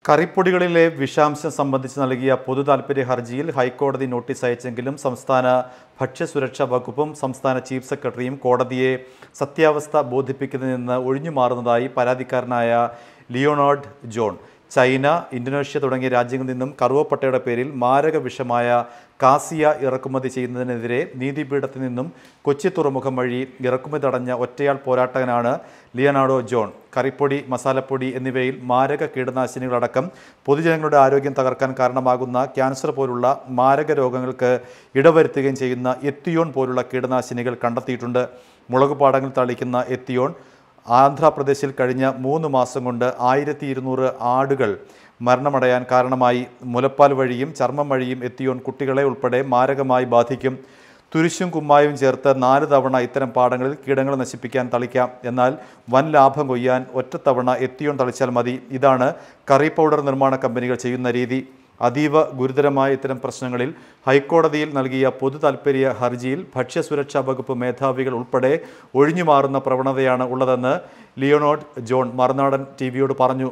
കറിപ്പൊടികളിലെ വിഷാംശം സംബന്ധിച്ച് നൽകിയ പൊതു താൽപ്പര്യ ഹർജിയിൽ ഹൈക്കോടതി നോട്ടീസ് അയച്ചെങ്കിലും സംസ്ഥാന ഭക്ഷ്യസുരക്ഷാ വകുപ്പും സംസ്ഥാന ചീഫ് സെക്രട്ടറിയും കോടതിയെ സത്യാവസ്ഥ ബോധിപ്പിക്കുന്നതിൽ നിന്ന് ഒഴിഞ്ഞു മാറുന്നതായി പരാതിക്കാരനായ ലിയോണാർഡ് ജോൺ ചൈന ഇന്തോനേഷ്യ തുടങ്ങിയ രാജ്യങ്ങളിൽ നിന്നും കറുവപ്പട്ടയുടെ പേരിൽ മാരക വിഷമായ കാസിയ ഇറക്കുമതി ചെയ്യുന്നതിനെതിരെ നീതിപീഠത്തിൽ നിന്നും കൊച്ചി തുറമുഖം വഴി ഇറക്കുമതി തടഞ്ഞ ഒറ്റയാൾ പോരാട്ടകനാണ് ലിയനാർഡോ ജോൺ കറിപ്പൊടി മസാലപ്പൊടി എന്നിവയിൽ മാരക കീടനാശിനികളടക്കം പൊതുജനങ്ങളുടെ ആരോഗ്യം തകർക്കാൻ കാരണമാകുന്ന ക്യാൻസർ പോലുള്ള മാരക രോഗങ്ങൾക്ക് ഇടവരുത്തുകയും ചെയ്യുന്ന എത്തിയോൺ പോലുള്ള കീടനാശിനികൾ കണ്ടെത്തിയിട്ടുണ്ട് മുളകുപാടങ്ങൾ തളിക്കുന്ന എത്തിയോൺ ആന്ധ്രാപ്രദേശിൽ കഴിഞ്ഞ മൂന്ന് മാസം കൊണ്ട് ആയിരത്തി ഇരുന്നൂറ് ആടുകൾ മരണമടയാൻ കാരണമായി മുലപ്പാൽ വഴിയും ചർമ്മം വഴിയും എത്തിയോൺ കുട്ടികളെ ഉൾപ്പെടെ മാരകമായി ബാധിക്കും തുരിശും കുമ്മായും ചേർത്ത് നാല് തവണ ഇത്തരം പാടങ്ങളിൽ കീടങ്ങളെ നശിപ്പിക്കാൻ തളിക്കാം എന്നാൽ വൻ ലാഭം കൊയ്യാൻ ഒറ്റത്തവണ എത്തിയോൺ തളിച്ചാൽ മതി ഇതാണ് കറി പൗഡർ നിർമ്മാണ കമ്പനികൾ ചെയ്യുന്ന രീതി അതീവ ഗുരുതരമായ ഇത്തരം പ്രശ്നങ്ങളിൽ ഹൈക്കോടതിയിൽ നൽകിയ പൊതു താൽപ്പര്യ ഹർജിയിൽ ഭക്ഷ്യസുരക്ഷാ വകുപ്പ് മേധാവികൾ ഉൾപ്പെടെ ഒഴിഞ്ഞുമാറുന്ന പ്രവണതയാണ് ഉള്ളതെന്ന് ലിയോണോഡ് ജോൺ മറുനാടൻ ടി വിയോട് പറഞ്ഞു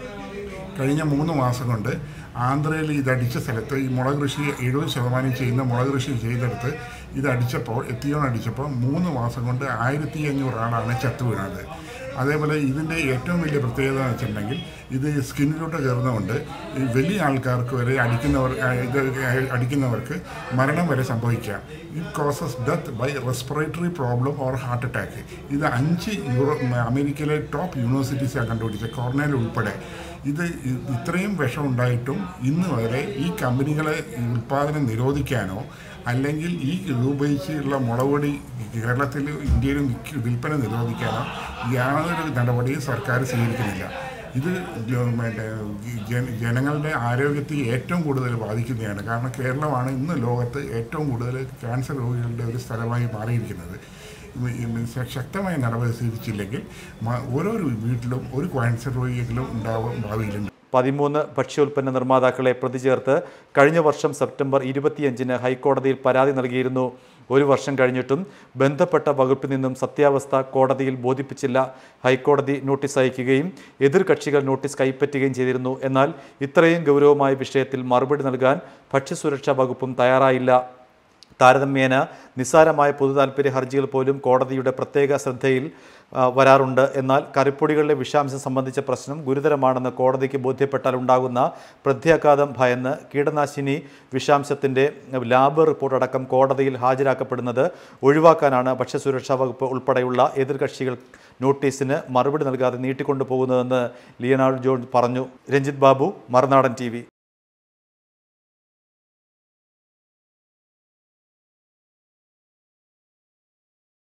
കഴിഞ്ഞ മൂന്ന് മാസം കൊണ്ട് ആന്ധ്രയിൽ ഇതടിച്ച സ്ഥലത്ത് ഈ മുളക് കൃഷി എഴുപത് ശതമാനം ചെയ്യുന്ന മുളക് കൃഷി ചെയ്തെടുത്ത് ഇതടിച്ചപ്പോൾ എത്തിയോൺ അടിച്ചപ്പോൾ മൂന്ന് മാസം കൊണ്ട് ആയിരത്തി അഞ്ഞൂറ് ആളാണ് ചത്തു വീണത് അതേപോലെ ഇതിൻ്റെ ഏറ്റവും വലിയ പ്രത്യേകത എന്ന് വെച്ചിട്ടുണ്ടെങ്കിൽ ഇത് സ്കിന്നിലോട്ട് കയറുന്നതുകൊണ്ട് ഈ വലിയ ആൾക്കാർക്ക് വരെ അടിക്കുന്നവർ ആ, ഇത് അടിക്കുന്നവർക്ക് മരണം വരെ സംഭവിക്കാം it causes death by respiratory problem or heart attack ഇത് അഞ്ച് യൂറോ അമേരിക്കയിലെ ടോപ്പ് യൂണിവേഴ്സിറ്റീസാണ് കണ്ടുപിടിച്ചത് കോർണേൽ ഉൾപ്പെടെ ഇത് ഇ- ഇത്രയും വിഷം ഉണ്ടായിട്ടും ഇന്ന് വരെ ഈ കമ്പനികളെ ഈ ഉൽപ്പാദനം നിരോധിക്കാനോ അല്ലെങ്കിൽ ഈ ഉപയോഗിച്ചുള്ള മുളകുപൊടി കേരളത്തിൽ ഇന്ത്യയിലും വിൽക്ക- വിൽപ്പന നിരോധിക്കാനോ യാതൊരു നടപടിയും സർക്കാർ സ്വീകരിക്കുന്നില്ല ഇത് ജ- മറ്റേ ജന- ജനങ്ങളുടെ ആരോഗ്യത്തെ ഏറ്റവും കൂടുതൽ ബാധിക്കുന്നതാണ് കാരണം കേരളമാണ് ഇന്ന് ലോകത്ത് ഏറ്റവും കൂടുതൽ ക്യാൻസർ രോഗികളുടെ ഒരു സ്ഥലമായി മാറിയിരിക്കുന്നത് ഈ- ഈ ശക്തമായ നടപടി സ്വീകരിച്ചില്ലെങ്കിൽ മ- ഓരോ വീട്ടിലും ഒരു ക്യാൻസർ രോഗിയെങ്കിലും ഉണ്ടാവും ഭാവിയിലുണ്ട് പതിമൂന്ന് ഭക്ഷ്യോൽപ്പന്ന നിർമ്മാതാക്കളെ പ്രതി ചേർത്ത് കഴിഞ്ഞ വർഷം സെപ്റ്റംബർ ഇരുപത്തിയഞ്ചിന് ഹൈക്കോടതിയിൽ പരാതി നൽകിയിരുന്നു ഒരു വർഷം കഴിഞ്ഞിട്ടും ബന്ധപ്പെട്ട വകുപ്പിൽ നിന്നും സത്യാവസ്ഥ കോടതിയിൽ ബോധിപ്പിച്ചില്ല ഹൈക്കോടതി നോട്ടീസ് അയക്കുകയും എതിർകക്ഷികൾ നോട്ടീസ് കൈപ്പറ്റുകയും ചെയ്തിരുന്നു എന്നാൽ ഇത്രയും ഗൗരവമായ വിഷയത്തിൽ മറുപടി നൽകാൻ ഭക്ഷ്യസുരക്ഷാ വകുപ്പും തയ്യാറായില്ല താരതമ്യേന നിസ്സാരമായ പൊതു താൽപ്പര്യ ഹർജികൾ പോലും കോടതിയുടെ പ്രത്യേക ശ്രദ്ധയിൽ ആ, വരാറുണ്ട് എന്നാൽ കറിപ്പൊടികളിലെ വിഷാംശം സംബന്ധിച്ച പ്രശ്നം ഗുരുതരമാണെന്ന് കോടതിക്ക് ബോധ്യപ്പെട്ടാൽ ഉണ്ടാകുന്ന പ്രത്യാഘാതം ഭയന്ന് കീടനാശിനി വിഷാംശത്തിൻ്റെ ലാബ് റിപ്പോർട്ട് അടക്കം കോടതിയിൽ ഹാജരാക്കപ്പെടുന്നത് ഒഴിവാക്കാനാണ് ഭക്ഷ്യസുരക്ഷാ വകുപ്പ് ഉൾപ്പെടെയുള്ള എതിർകക്ഷികൾ നോട്ടീസിന് മറുപടി നൽകാതെ നീട്ടിക്കൊണ്ടു പോകുന്നതെന്ന് ലിയനാർഡ് ജോൺ പറഞ്ഞു രഞ്ജിത്ത് ബാബു മറുനാടൻ ടി